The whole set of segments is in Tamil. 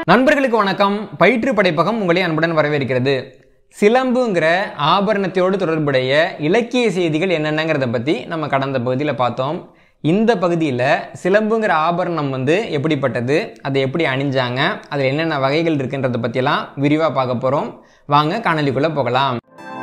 நண்பர்களுக்கு வணக்கம் பயிற்று படைப்பகம் உங்களை அன்புடன் வரவேற்கிறது சிலம்புங்கிற ஆபரணத்தோடு தொடர்புடைய இலக்கிய செய்திகள் என்னென்னங்கிறத பற்றி நம்ம கடந்த பகுதியில் பார்த்தோம் இந்த பகுதியில் சிலம்புங்கிற ஆபரணம் வந்து எப்படிப்பட்டது அதை எப்படி அணிஞ்சாங்க அதில் என்னென்ன வகைகள் இருக்குன்றதை பற்றியெல்லாம் விரிவாக பார்க்க போகிறோம் வாங்க காணொலிக்குள்ளே போகலாம்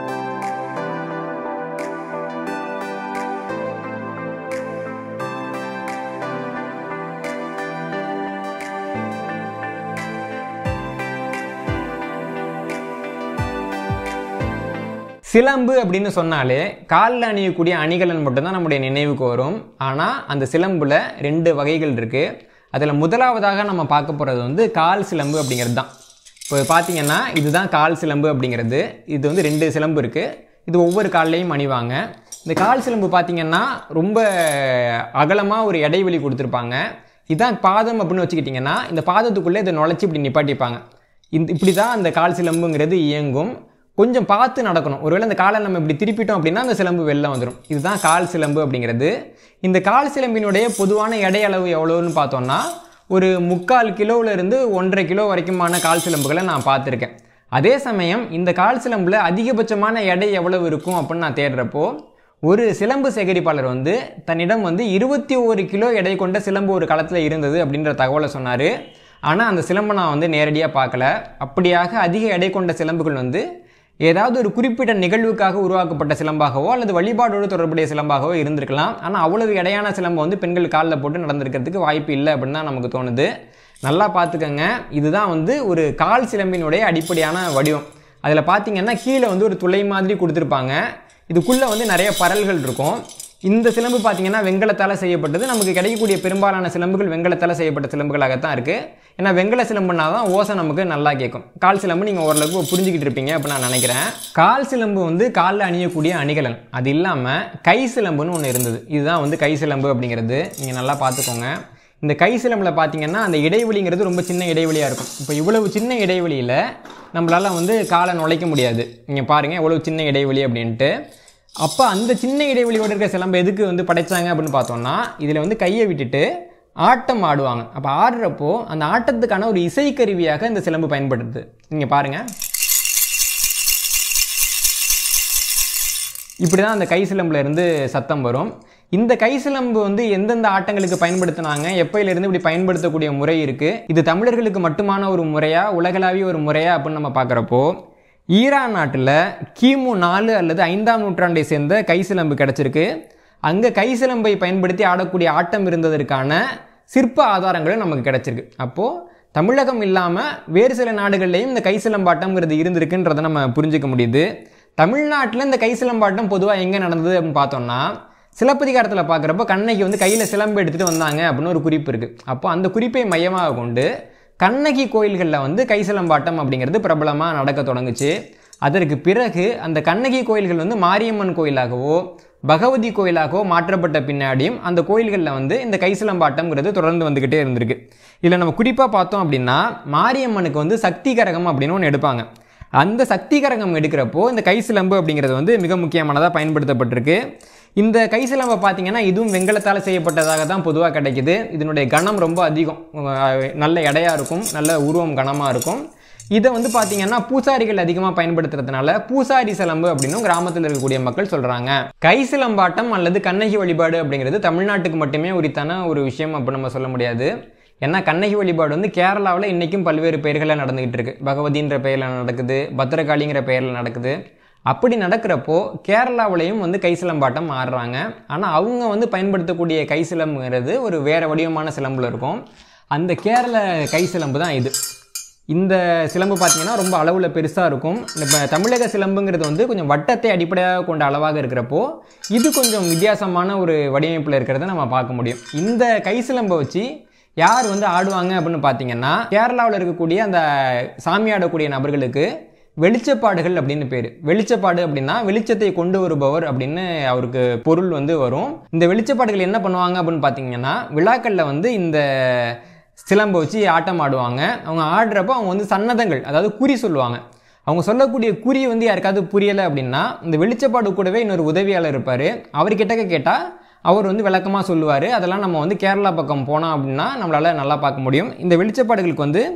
சிலம்பு அப்படின்னு சொன்னாலே காலில் அணியக்கூடிய அணிகலன் மட்டும்தான் நம்முடைய நினைவுக்கு வரும் ஆனால் அந்த சிலம்புல ரெண்டு வகைகள் இருக்குது அதில் முதலாவதாக நம்ம பார்க்க போகிறது வந்து கால் சிலம்பு அப்படிங்கிறது தான் இப்போ பார்த்தீங்கன்னா இதுதான் கால் சிலம்பு அப்படிங்கிறது இது வந்து ரெண்டு சிலம்பு இருக்குது இது ஒவ்வொரு கால்லையும் அணிவாங்க இந்த கால் சிலம்பு பார்த்தீங்கன்னா ரொம்ப அகலமாக ஒரு இடைவெளி கொடுத்துருப்பாங்க இதான் பாதம் அப்படின்னு வச்சுக்கிட்டிங்கன்னா இந்த பாதத்துக்குள்ளே இதை நுழைச்சி இப்படி நிப்பாட்டிப்பாங்க இந்த இப்படி தான் அந்த கால் சிலம்புங்கிறது இயங்கும் கொஞ்சம் பார்த்து நடக்கணும் ஒருவேளை இந்த காலை நம்ம இப்படி திருப்பிட்டோம் அப்படின்னா அந்த சிலம்பு வெளில வந்துடும் இதுதான் கால் சிலம்பு அப்படிங்கிறது இந்த கால் சிலம்பினுடைய பொதுவான எடை அளவு எவ்வளோன்னு பார்த்தோம்னா ஒரு முக்கால் கிலோவில் இருந்து ஒன்றரை கிலோ வரைக்குமான கால் சிலம்புகளை நான் பார்த்துருக்கேன் அதே சமயம் இந்த கால் சிலம்பில் அதிகபட்சமான எடை எவ்வளவு இருக்கும் அப்படின்னு நான் தேடுறப்போ ஒரு சிலம்பு சேகரிப்பாளர் வந்து தன்னிடம் வந்து இருபத்தி ஒரு கிலோ எடை கொண்ட சிலம்பு ஒரு களத்தில் இருந்தது அப்படின்ற தகவலை சொன்னார் ஆனால் அந்த சிலம்பை நான் வந்து நேரடியாக பார்க்கல அப்படியாக அதிக எடை கொண்ட சிலம்புகள் வந்து ஏதாவது ஒரு குறிப்பிட்ட நிகழ்வுக்காக உருவாக்கப்பட்ட சிலம்பாகவோ அல்லது வழிபாடோடு தொடர்புடைய சிலம்பாகவோ இருந்திருக்கலாம் ஆனால் அவ்வளவு எடையான சிலம்பை வந்து பெண்கள் காலில் போட்டு நடந்திருக்கிறதுக்கு வாய்ப்பு இல்லை அப்படின்னு தான் நமக்கு தோணுது நல்லா பார்த்துக்கங்க இதுதான் வந்து ஒரு கால் சிலம்பினுடைய அடிப்படையான வடிவம் அதில் பார்த்தீங்கன்னா கீழே வந்து ஒரு துளை மாதிரி கொடுத்துருப்பாங்க இதுக்குள்ளே வந்து நிறைய பரல்கள் இருக்கும் இந்த சிலம்பு பார்த்தீங்கன்னா வெங்கலத்தால் செய்யப்பட்டது நமக்கு கிடைக்கக்கூடிய பெரும்பாலான சிலம்புகள் வெங்கலத்தால் செய்யப்பட்ட சிலம்புகளாகத்தான் இருக்குது ஏன்னா வெங்கல சிலம்புனா தான் ஓசை நமக்கு நல்லா கேட்கும் கால் சிலம்பு நீங்கள் ஓரளவுக்கு புரிஞ்சுக்கிட்டு இருப்பீங்க அப்படின்னு நான் நினைக்கிறேன் கால் சிலம்பு வந்து காலில் அணியக்கூடிய அணிகலன் அது இல்லாமல் கை சிலம்புன்னு ஒன்று இருந்தது இதுதான் வந்து கை சிலம்பு அப்படிங்கிறது நீங்கள் நல்லா பார்த்துக்கோங்க இந்த கை சிலம்பில் பார்த்தீங்கன்னா அந்த இடைவெளிங்கிறது ரொம்ப சின்ன இடைவெளியாக இருக்கும் இப்போ இவ்வளவு சின்ன இடைவெளியில் நம்மளால் வந்து காலை நுழைக்க முடியாது நீங்கள் பாருங்கள் எவ்வளவு சின்ன இடைவெளி அப்படின்ட்டு அப்போ அந்த சின்ன இடைவெளியோடு இருக்கிற சிலம்பு எதுக்கு வந்து படைச்சாங்க அப்படின்னு பார்த்தோம்னா இதில் வந்து கையை விட்டுட்டு ஆட்டம் ஆடுவாங்க அப்போ ஆடுறப்போ அந்த ஆட்டத்துக்கான ஒரு இசைக்கருவியாக இந்த சிலம்பு பயன்படுது நீங்கள் பாருங்கள் இப்படி தான் அந்த கை சிலம்புல இருந்து சத்தம் வரும் இந்த கை சிலம்பு வந்து எந்தெந்த ஆட்டங்களுக்கு பயன்படுத்தினாங்க எப்பயிலிருந்து இப்படி பயன்படுத்தக்கூடிய முறை இருக்குது இது தமிழர்களுக்கு மட்டுமான ஒரு முறையா உலகளாவிய ஒரு முறையா அப்படின்னு நம்ம பார்க்குறப்போ ஈரான் நாட்டில் கிமு நாலு அல்லது ஐந்தாம் நூற்றாண்டை சேர்ந்த கை சிலம்பு கிடச்சிருக்கு அங்கே கை சிலம்பை பயன்படுத்தி ஆடக்கூடிய ஆட்டம் இருந்ததற்கான சிற்ப ஆதாரங்களும் நமக்கு கிடச்சிருக்கு அப்போது தமிழகம் இல்லாமல் வேறு சில நாடுகள்லேயும் இந்த கை சிலம்பாட்டம்ங்கிறது இருந்திருக்குன்றதை நம்ம புரிஞ்சுக்க முடியுது தமிழ்நாட்டில் இந்த கை சிலம்பாட்டம் பொதுவாக எங்கே நடந்தது அப்படின்னு பார்த்தோம்னா சிலப்பதிகாரத்தில் பார்க்குறப்போ கண்ணகி வந்து கையில் சிலம்பு எடுத்துகிட்டு வந்தாங்க அப்படின்னு ஒரு குறிப்பு இருக்குது அப்போ அந்த குறிப்பை மையமாக கொண்டு கண்ணகி கோயில்களில் வந்து கை சிலம்பாட்டம் அப்படிங்கிறது பிரபலமாக நடக்க தொடங்குச்சு அதற்கு பிறகு அந்த கண்ணகி கோயில்கள் வந்து மாரியம்மன் கோயிலாகவோ பகவதி கோயிலாகவோ மாற்றப்பட்ட பின்னாடியும் அந்த கோயில்களில் வந்து இந்த கை சிலம்பாட்டம்ங்கிறது தொடர்ந்து வந்துக்கிட்டே இருந்திருக்கு இதில் நம்ம குறிப்பாக பார்த்தோம் அப்படின்னா மாரியம்மனுக்கு வந்து சக்தி கரகம் அப்படின்னு ஒன்று எடுப்பாங்க அந்த சக்தி கரகம் எடுக்கிறப்போ இந்த கை சிலம்பு அப்படிங்கிறது வந்து மிக முக்கியமானதாக பயன்படுத்தப்பட்டிருக்கு இந்த கை சிலம்பை பார்த்தீங்கன்னா இதுவும் வெங்கலத்தால் செய்யப்பட்டதாக தான் பொதுவாக கிடைக்குது இதனுடைய கனம் ரொம்ப அதிகம் நல்ல எடையாக இருக்கும் நல்ல உருவம் கனமாக இருக்கும் இதை வந்து பார்த்தீங்கன்னா பூசாரிகள் அதிகமாக பயன்படுத்துறதுனால பூசாரி சிலம்பு அப்படின்னும் கிராமத்தில் இருக்கக்கூடிய மக்கள் சொல்கிறாங்க கை சிலம்பாட்டம் அல்லது கண்ணகி வழிபாடு அப்படிங்கிறது தமிழ்நாட்டுக்கு மட்டுமே உரித்தான ஒரு விஷயம் அப்படி நம்ம சொல்ல முடியாது ஏன்னா கண்ணகி வழிபாடு வந்து கேரளாவில் இன்றைக்கும் பல்வேறு பெயர்களில் நடந்துகிட்டு இருக்கு பகவதின்ற பெயரில் நடக்குது பத்திரகாளிங்கிற பெயரில் நடக்குது அப்படி நடக்கிறப்போ கேரளாவிலையும் வந்து கை சிலம்பாட்டம் ஆடுறாங்க ஆனால் அவங்க வந்து பயன்படுத்தக்கூடிய கை சிலம்புங்கிறது ஒரு வேறு வடிவமான சிலம்பில் இருக்கும் அந்த கேரள கை சிலம்பு தான் இது இந்த சிலம்பு பார்த்தீங்கன்னா ரொம்ப அளவில் பெருசாக இருக்கும் இப்போ தமிழக சிலம்புங்கிறது வந்து கொஞ்சம் வட்டத்தை அடிப்படையாக கொண்ட அளவாக இருக்கிறப்போ இது கொஞ்சம் வித்தியாசமான ஒரு வடிவமைப்பில் இருக்கிறத நம்ம பார்க்க முடியும் இந்த கை சிலம்பை வச்சு யார் வந்து ஆடுவாங்க அப்படின்னு பார்த்தீங்கன்னா கேரளாவில் இருக்கக்கூடிய அந்த சாமி ஆடக்கூடிய நபர்களுக்கு வெளிச்சப்பாடுகள் அப்படின்னு பேர் வெளிச்சப்பாடு அப்படின்னா வெளிச்சத்தை கொண்டு வருபவர் அப்படின்னு அவருக்கு பொருள் வந்து வரும் இந்த வெளிச்சப்பாடுகள் என்ன பண்ணுவாங்க அப்படின்னு பார்த்தீங்கன்னா விழாக்களில் வந்து இந்த சிலம்பை வச்சு ஆட்டம் ஆடுவாங்க அவங்க ஆடுறப்போ அவங்க வந்து சன்னதங்கள் அதாவது குறி சொல்லுவாங்க அவங்க சொல்லக்கூடிய குறி வந்து யாருக்காவது புரியலை அப்படின்னா இந்த வெளிச்சப்பாடு கூடவே இன்னொரு உதவியாளர் இருப்பார் அவர்கிட்ட கேட்டால் அவர் வந்து விளக்கமாக சொல்லுவார் அதெல்லாம் நம்ம வந்து கேரளா பக்கம் போனோம் அப்படின்னா நம்மளால் நல்லா பார்க்க முடியும் இந்த வெளிச்சப்பாடுகளுக்கு வந்து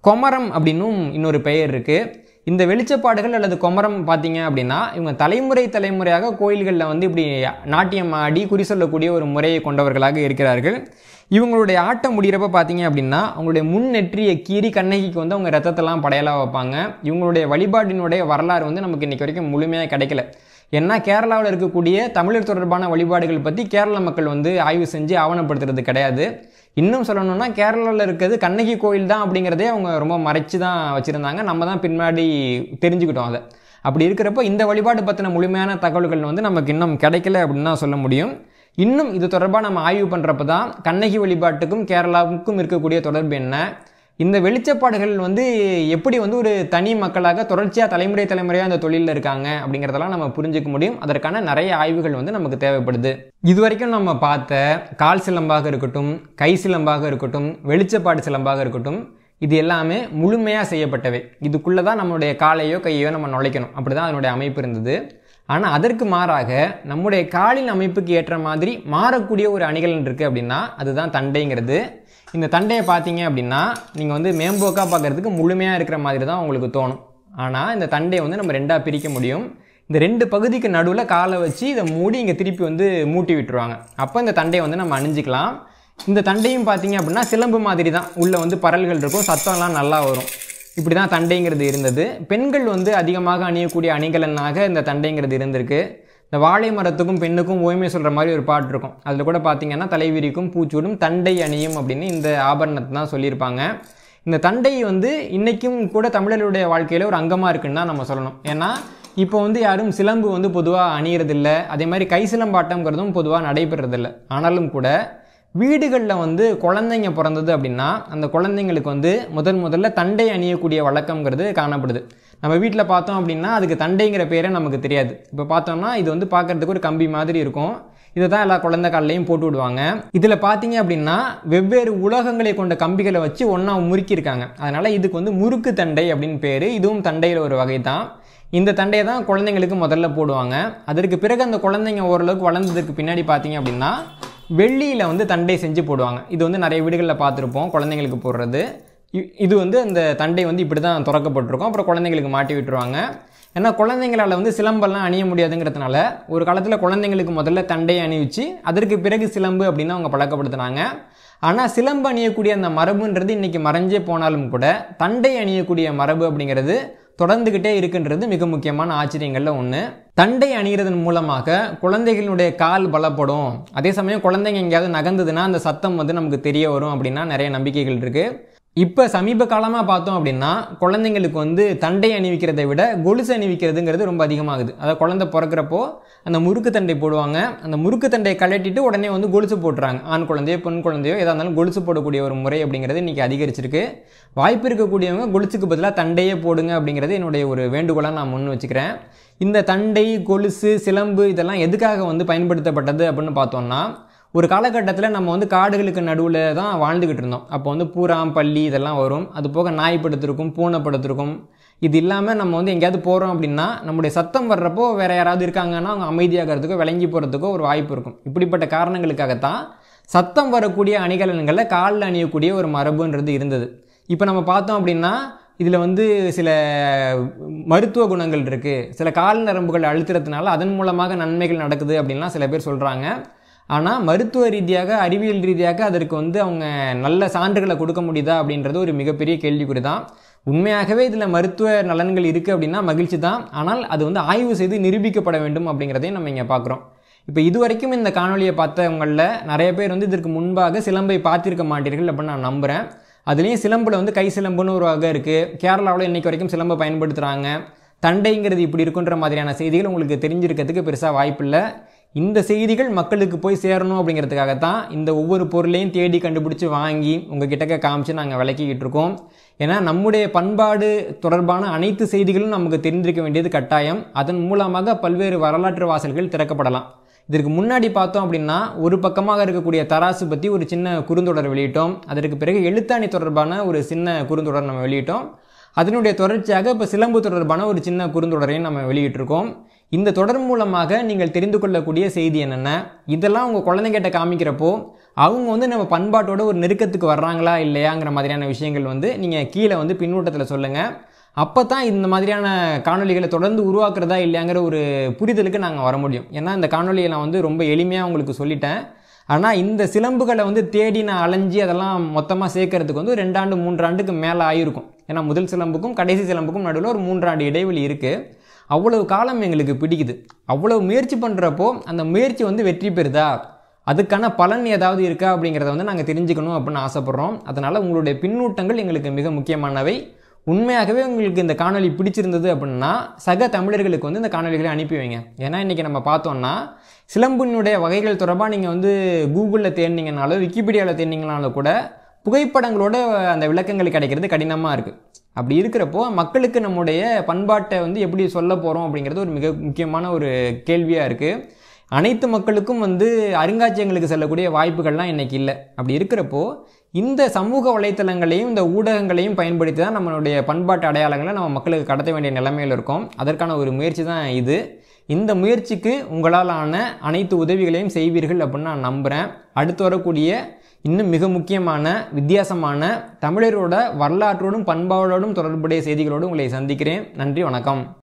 கொமரம் அப்படின்னும் இன்னொரு பெயர் இருக்குது இந்த வெளிச்சப்பாடுகள் அல்லது கொமரம் பார்த்தீங்க அப்படின்னா இவங்க தலைமுறை தலைமுறையாக கோயில்களில் வந்து இப்படி நாட்டியம் ஆடி குறி சொல்லக்கூடிய ஒரு முறையை கொண்டவர்களாக இருக்கிறார்கள் இவங்களுடைய ஆட்டம் முடிகிறப்ப பார்த்தீங்க அப்படின்னா அவங்களுடைய முன் நெற்றியை கீறி கண்ணகிக்கு வந்து அவங்க ரத்தத்தெல்லாம் படையலாக வைப்பாங்க இவங்களுடைய வழிபாட்டினுடைய வரலாறு வந்து நமக்கு இன்றைக்கி வரைக்கும் முழுமையாக கிடைக்கல ஏன்னா கேரளாவில் இருக்கக்கூடிய தமிழர் தொடர்பான வழிபாடுகள் பற்றி கேரள மக்கள் வந்து ஆய்வு செஞ்சு ஆவணப்படுத்துறது கிடையாது இன்னும் சொல்லணும்னா கேரளாவில் இருக்கிறது கண்ணகி கோயில் தான் அப்படிங்கிறதே அவங்க ரொம்ப மறைச்சு தான் வச்சுருந்தாங்க நம்ம தான் பின்னாடி தெரிஞ்சுக்கிட்டோம் அதை அப்படி இருக்கிறப்போ இந்த வழிபாடு பற்றின முழுமையான தகவல்கள் வந்து நமக்கு இன்னும் கிடைக்கல அப்படின்னு தான் சொல்ல முடியும் இன்னும் இது தொடர்பாக நம்ம ஆய்வு பண்ணுறப்ப தான் கண்ணகி வழிபாட்டுக்கும் கேரளாவுக்கும் இருக்கக்கூடிய தொடர்பு என்ன இந்த வெளிச்சப்பாடுகள் வந்து எப்படி வந்து ஒரு தனி மக்களாக தொடர்ச்சியாக தலைமுறை தலைமுறையாக அந்த தொழிலில் இருக்காங்க அப்படிங்கிறதெல்லாம் நம்ம புரிஞ்சுக்க முடியும் அதற்கான நிறைய ஆய்வுகள் வந்து நமக்கு தேவைப்படுது இது வரைக்கும் நம்ம பார்த்த கால் சிலம்பாக இருக்கட்டும் கை சிலம்பாக இருக்கட்டும் வெளிச்சப்பாடு சிலம்பாக இருக்கட்டும் இது எல்லாமே முழுமையாக செய்யப்பட்டவை இதுக்குள்ளே தான் நம்மளுடைய காலையோ கையோ நம்ம நுழைக்கணும் அப்படி தான் அதனுடைய அமைப்பு இருந்தது ஆனால் அதற்கு மாறாக நம்முடைய காலின் அமைப்புக்கு ஏற்ற மாதிரி மாறக்கூடிய ஒரு அணிகலன் இருக்குது அப்படின்னா அதுதான் தண்டைங்கிறது இந்த தண்டையை பார்த்தீங்க அப்படின்னா நீங்கள் வந்து மேம்போக்காக பார்க்குறதுக்கு முழுமையாக இருக்கிற மாதிரி தான் உங்களுக்கு தோணும் ஆனால் இந்த தண்டையை வந்து நம்ம ரெண்டாக பிரிக்க முடியும் இந்த ரெண்டு பகுதிக்கு நடுவில் காலை வச்சு இதை மூடி இங்கே திருப்பி வந்து மூட்டி விட்டுருவாங்க அப்போ இந்த தண்டையை வந்து நம்ம அணிஞ்சிக்கலாம் இந்த தண்டையும் பார்த்தீங்க அப்படின்னா சிலம்பு மாதிரி தான் உள்ளே வந்து பரல்கள் இருக்கும் சத்தம்லாம் நல்லா வரும் இப்படி தான் தண்டைங்கிறது இருந்தது பெண்கள் வந்து அதிகமாக அணியக்கூடிய அணிகலனாக இந்த தண்டைங்கிறது இருந்திருக்கு இந்த வாழை மரத்துக்கும் பெண்ணுக்கும் ஓய்மை சொல்கிற மாதிரி ஒரு பாட்டு இருக்கும் அதில் கூட பார்த்தீங்கன்னா தலைவிரிக்கும் பூச்சூடும் தண்டை அணியும் அப்படின்னு இந்த ஆபரணத்தை தான் சொல்லியிருப்பாங்க இந்த தண்டை வந்து இன்றைக்கும் கூட தமிழர்களுடைய வாழ்க்கையில் ஒரு அங்கமாக இருக்குன்னு தான் நம்ம சொல்லணும் ஏன்னா இப்போ வந்து யாரும் சிலம்பு வந்து பொதுவாக அணியறதில்ல அதே மாதிரி கை சிலம்பாட்டம்ங்கிறதும் பொதுவாக நடைபெறதில்ல ஆனாலும் கூட வீடுகளில் வந்து குழந்தைங்க பிறந்தது அப்படின்னா அந்த குழந்தைங்களுக்கு வந்து முதன் முதல்ல தண்டை அணியக்கூடிய வழக்கம்ங்கிறது காணப்படுது நம்ம வீட்டில் பார்த்தோம் அப்படின்னா அதுக்கு தண்டைங்கிற பேரே நமக்கு தெரியாது இப்போ பார்த்தோம்னா இது வந்து பார்க்குறதுக்கு ஒரு கம்பி மாதிரி இருக்கும் இதை தான் எல்லா குழந்தை கால்லையும் போட்டு விடுவாங்க இதில் பார்த்தீங்க அப்படின்னா வெவ்வேறு உலகங்களை கொண்ட கம்பிகளை வச்சு ஒன்றா முறுக்கியிருக்காங்க அதனால் இதுக்கு வந்து முறுக்கு தண்டை அப்படின்னு பேர் இதுவும் தண்டையில் ஒரு வகை தான் இந்த தண்டையை தான் குழந்தைங்களுக்கு முதல்ல போடுவாங்க அதற்கு பிறகு அந்த குழந்தைங்க ஓரளவுக்கு வளர்ந்ததுக்கு பின்னாடி பார்த்தீங்க அப்படின்னா வெள்ளியில் வந்து தண்டை செஞ்சு போடுவாங்க இது வந்து நிறைய வீடுகளில் பார்த்துருப்போம் குழந்தைங்களுக்கு போடுறது இ- இது வந்து அந்த தண்டை வந்து இப்படி தான் திறக்கப்பட்டிருக்கும் அப்புறம் குழந்தைங்களுக்கு மாட்டி விட்டுருவாங்க ஏன்னா குழந்தைங்களால் வந்து சிலம்பெல்லாம் அணிய முடியாதுங்கிறதுனால ஒரு காலத்தில் குழந்தைங்களுக்கு முதல்ல தண்டையை அணிவிச்சு அதற்கு பிறகு சிலம்பு அப்படின்னு அவங்க பழக்கப்படுத்தினாங்க ஆனால் சிலம்பு அணியக்கூடிய அந்த மரபுன்றது இன்றைக்கி மறைஞ்சே போனாலும் கூட தண்டை அணியக்கூடிய மரபு அப்படிங்கிறது தொடர்ந்துக்கிட்டே இருக்குன்றது மிக முக்கியமான ஆச்சரியங்களில் ஒன்று தண்டை அணிகிறதன் மூலமாக குழந்தைகளுடைய கால் பலப்படும் அதே சமயம் குழந்தைங்க எங்கேயாவது நகர்ந்ததுன்னா அந்த சத்தம் வந்து நமக்கு தெரிய வரும் அப்படின்னா நிறைய நம்பிக்கைகள் இருக்குது இப்போ சமீப காலமாக பார்த்தோம் அப்படின்னா குழந்தைங்களுக்கு வந்து தண்டை அணிவிக்கிறதை விட கொலுசு அணிவிக்கிறதுங்கிறது ரொம்ப அதிகமாகுது அதாவது குழந்தை பிறக்கிறப்போ அந்த முறுக்கு தண்டை போடுவாங்க அந்த முறுக்கு தண்டையை கழட்டிட்டு உடனே வந்து கொலுசு போட்டுறாங்க ஆண் குழந்தையோ பெண் குழந்தையோ எதாக இருந்தாலும் கொலுசு போடக்கூடிய ஒரு முறை அப்படிங்கிறது இன்றைக்கி அதிகரிச்சிருக்கு வாய்ப்பு இருக்கக்கூடியவங்க கொலுசுக்கு பதிலாக தண்டையே போடுங்க அப்படிங்கிறது என்னுடைய ஒரு வேண்டுகோளாக நான் முன் வச்சுக்கிறேன் இந்த தண்டை கொலுசு சிலம்பு இதெல்லாம் எதுக்காக வந்து பயன்படுத்தப்பட்டது அப்படின்னு பார்த்தோம்னா ஒரு காலகட்டத்தில் நம்ம வந்து காடுகளுக்கு நடுவில் தான் வாழ்ந்துக்கிட்டு இருந்தோம் அப்போ வந்து பூராம் பள்ளி இதெல்லாம் வரும் அது போக நாய் படுத்திருக்கும் பூனை படுத்திருக்கும் இது இல்லாமல் நம்ம வந்து எங்கேயாவது போகிறோம் அப்படின்னா நம்முடைய சத்தம் வர்றப்போ வேறு யாராவது இருக்காங்கன்னா அவங்க அமைதியாகிறதுக்கோ விளங்கி போகிறதுக்கோ ஒரு வாய்ப்பு இருக்கும் இப்படிப்பட்ட காரணங்களுக்காகத்தான் சத்தம் வரக்கூடிய அணிகலன்களை காலில் அணியக்கூடிய ஒரு மரபுன்றது இருந்தது இப்போ நம்ம பார்த்தோம் அப்படின்னா இதில் வந்து சில மருத்துவ குணங்கள் இருக்குது சில கால் நரம்புகள் அழுத்துறதுனால அதன் மூலமாக நன்மைகள் நடக்குது அப்படின்லாம் சில பேர் சொல்கிறாங்க ஆனால் மருத்துவ ரீதியாக அறிவியல் ரீதியாக அதற்கு வந்து அவங்க நல்ல சான்றுகளை கொடுக்க முடியுதா அப்படின்றது ஒரு மிகப்பெரிய கேள்விக்குறி தான் உண்மையாகவே இதில் மருத்துவ நலன்கள் இருக்குது அப்படின்னா மகிழ்ச்சி தான் ஆனால் அது வந்து ஆய்வு செய்து நிரூபிக்கப்பட வேண்டும் அப்படிங்கிறதையும் நம்ம இங்கே பார்க்குறோம் இப்போ இது வரைக்கும் இந்த காணொலியை பார்த்தவங்களில் நிறைய பேர் வந்து இதற்கு முன்பாக சிலம்பை பார்த்திருக்க மாட்டீர்கள் அப்படின்னு நான் நம்புகிறேன் அதுலேயும் சிலம்பில் வந்து கை சிலம்புன்னு ஒரு வகை இருக்குது கேரளாவில் இன்னைக்கு வரைக்கும் சிலம்பை பயன்படுத்துகிறாங்க தண்டைங்கிறது இப்படி இருக்குன்ற மாதிரியான செய்திகள் உங்களுக்கு தெரிஞ்சிருக்கிறதுக்கு பெருசாக வாய்ப்பில்லை இந்த செய்திகள் மக்களுக்கு போய் சேரணும் அப்படிங்கிறதுக்காக தான் இந்த ஒவ்வொரு பொருளையும் தேடி கண்டுபிடிச்சி வாங்கி உங்கள் கிட்டக்க காமிச்சு நாங்கள் விளக்கிக்கிட்டு இருக்கோம் ஏன்னா நம்முடைய பண்பாடு தொடர்பான அனைத்து செய்திகளும் நமக்கு தெரிந்திருக்க வேண்டியது கட்டாயம் அதன் மூலமாக பல்வேறு வரலாற்று வாசல்கள் திறக்கப்படலாம் இதற்கு முன்னாடி பார்த்தோம் அப்படின்னா ஒரு பக்கமாக இருக்கக்கூடிய தராசு பற்றி ஒரு சின்ன குறுந்தொடர் வெளியிட்டோம் அதற்கு பிறகு எழுத்தாணி தொடர்பான ஒரு சின்ன குறுந்தொடர் நம்ம வெளியிட்டோம் அதனுடைய தொடர்ச்சியாக இப்போ சிலம்பு தொடர்பான ஒரு சின்ன குறுந்தொடரையும் நம்ம வெளியிட்டிருக்கோம் இந்த தொடர் மூலமாக நீங்கள் தெரிந்து கொள்ளக்கூடிய செய்தி என்னென்ன இதெல்லாம் உங்கள் குழந்தைகிட்ட காமிக்கிறப்போ அவங்க வந்து நம்ம பண்பாட்டோட ஒரு நெருக்கத்துக்கு வர்றாங்களா இல்லையாங்கிற மாதிரியான விஷயங்கள் வந்து நீங்கள் கீழே வந்து பின்னூட்டத்தில் சொல்லுங்கள் அப்போ தான் இந்த மாதிரியான காணொலிகளை தொடர்ந்து உருவாக்குறதா இல்லையாங்கிற ஒரு புரிதலுக்கு நாங்கள் வர முடியும் ஏன்னா இந்த காணொலியை நான் வந்து ரொம்ப எளிமையாக உங்களுக்கு சொல்லிட்டேன் ஆனால் இந்த சிலம்புகளை வந்து தேடி நான் அலைஞ்சி அதெல்லாம் மொத்தமாக சேர்க்கறதுக்கு வந்து ரெண்டாண்டு மூன்றாண்டுக்கு மேலே ஆயிருக்கும் ஏன்னா முதல் சிலம்புக்கும் கடைசி சிலம்புக்கும் நடுவில் ஒரு மூன்றாண்டு இடைவெளி இருக்குது அவ்வளவு காலம் எங்களுக்கு பிடிக்குது அவ்வளவு முயற்சி பண்ணுறப்போ அந்த முயற்சி வந்து வெற்றி பெறுதா அதுக்கான பலன் ஏதாவது இருக்கா அப்படிங்கிறத வந்து நாங்கள் தெரிஞ்சுக்கணும் அப்படின்னு ஆசைப்பட்றோம் அதனால் உங்களுடைய பின்னூட்டங்கள் எங்களுக்கு மிக முக்கியமானவை உண்மையாகவே உங்களுக்கு இந்த காணொலி பிடிச்சிருந்தது அப்படின்னா சக தமிழர்களுக்கு வந்து இந்த காணொலிகளை அனுப்பி வைங்க ஏன்னா இன்றைக்கி நம்ம பார்த்தோம்னா சிலம்பினுடைய வகைகள் தொடர்பாக நீங்கள் வந்து கூகுளில் தேடினீங்கனாலோ விக்கிபீடியாவில் தேடினீங்கனாலும் கூட புகைப்படங்களோட அந்த விளக்கங்கள் கிடைக்கிறது கடினமாக இருக்குது அப்படி இருக்கிறப்போ மக்களுக்கு நம்முடைய பண்பாட்டை வந்து எப்படி சொல்ல போகிறோம் அப்படிங்கிறது ஒரு மிக முக்கியமான ஒரு கேள்வியாக இருக்குது அனைத்து மக்களுக்கும் வந்து அருங்காட்சியகங்களுக்கு செல்லக்கூடிய வாய்ப்புகள்லாம் இன்றைக்கி இல்லை அப்படி இருக்கிறப்போ இந்த சமூக வலைத்தளங்களையும் இந்த ஊடகங்களையும் பயன்படுத்தி தான் நம்மளுடைய பண்பாட்டு அடையாளங்களை நம்ம மக்களுக்கு கடத்த வேண்டிய நிலைமையில் இருக்கோம் அதற்கான ஒரு முயற்சி தான் இது இந்த முயற்சிக்கு உங்களாலான அனைத்து உதவிகளையும் செய்வீர்கள் அப்படின்னு நான் நம்புகிறேன் அடுத்து வரக்கூடிய இன்னும் மிக முக்கியமான வித்தியாசமான தமிழரோட வரலாற்றோடும் பண்பாடோடும் தொடர்புடைய செய்திகளோடு உங்களை சந்திக்கிறேன் நன்றி வணக்கம்